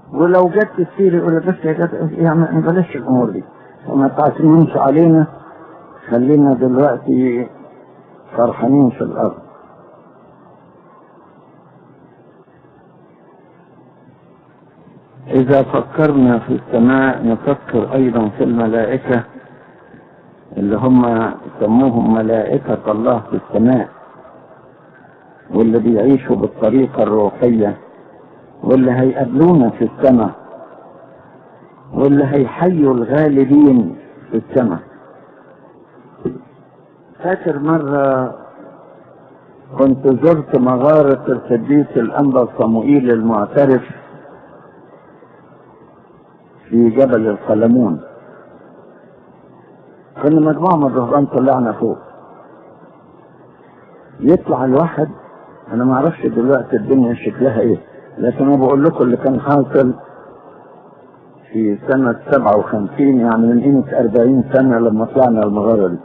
ولو جت كتير يقول بس يا جت يعني بلاش الامور دي وما تعتمدش علينا خلينا دلوقتي فرحانين في الارض إذا فكرنا في السماء نفكر أيضا في الملائكة اللي هم سموهم ملائكة الله في السماء واللي بيعيشوا بالطريقة الروحية واللي هيقابلونا في السماء واللي هيحيوا الغالبين في السماء فاكر مرة كنت زرت مغارة القديس الأنبا صموئيل المعترف في جبل القلمون كنا مجموعة من الرهبان طلعنا فوق يطلع الواحد انا ما اعرفش دلوقتي الدنيا شكلها ايه لكن انا بقول لكم اللي كان حاصل في سنة 57 يعني من قيمة 40 سنة لما طلعنا المغارة دي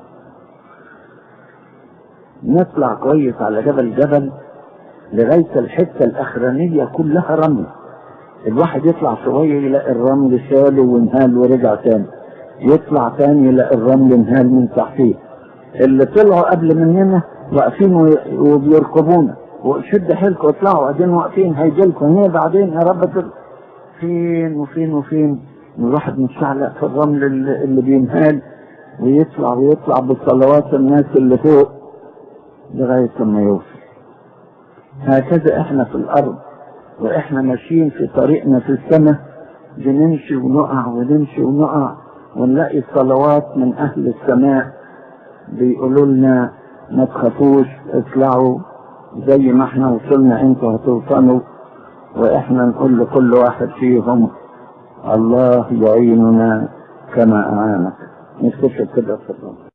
نطلع كويس على جبل جبل لغاية الحتة الأخرانية كلها رمل الواحد يطلع شوية يلاقي الرمل شاله وانهال ورجع تاني يطلع تاني يلاقي الرمل انهال من تحتيه اللي طلعوا قبل مننا واقفين وبيركبونا وشد حيلكم اطلعوا قاعدين واقفين هيجيلكم هنا بعدين يا رب تل... فين وفين وفين الواحد متشعلق في الرمل اللي, اللي بينهال ويطلع ويطلع بصلوات الناس اللي فوق لغاية ما يوصل هكذا احنا في الارض واحنا ماشيين في طريقنا في السماء بنمشي ونقع ونمشي ونقع ونلاقي صلوات من اهل السماء بيقولوا لنا ما تخافوش اطلعوا زي ما احنا وصلنا انتوا هتوصلوا واحنا نقول لكل واحد فيهم الله يعيننا كما اعانك نكتشف كده في الرب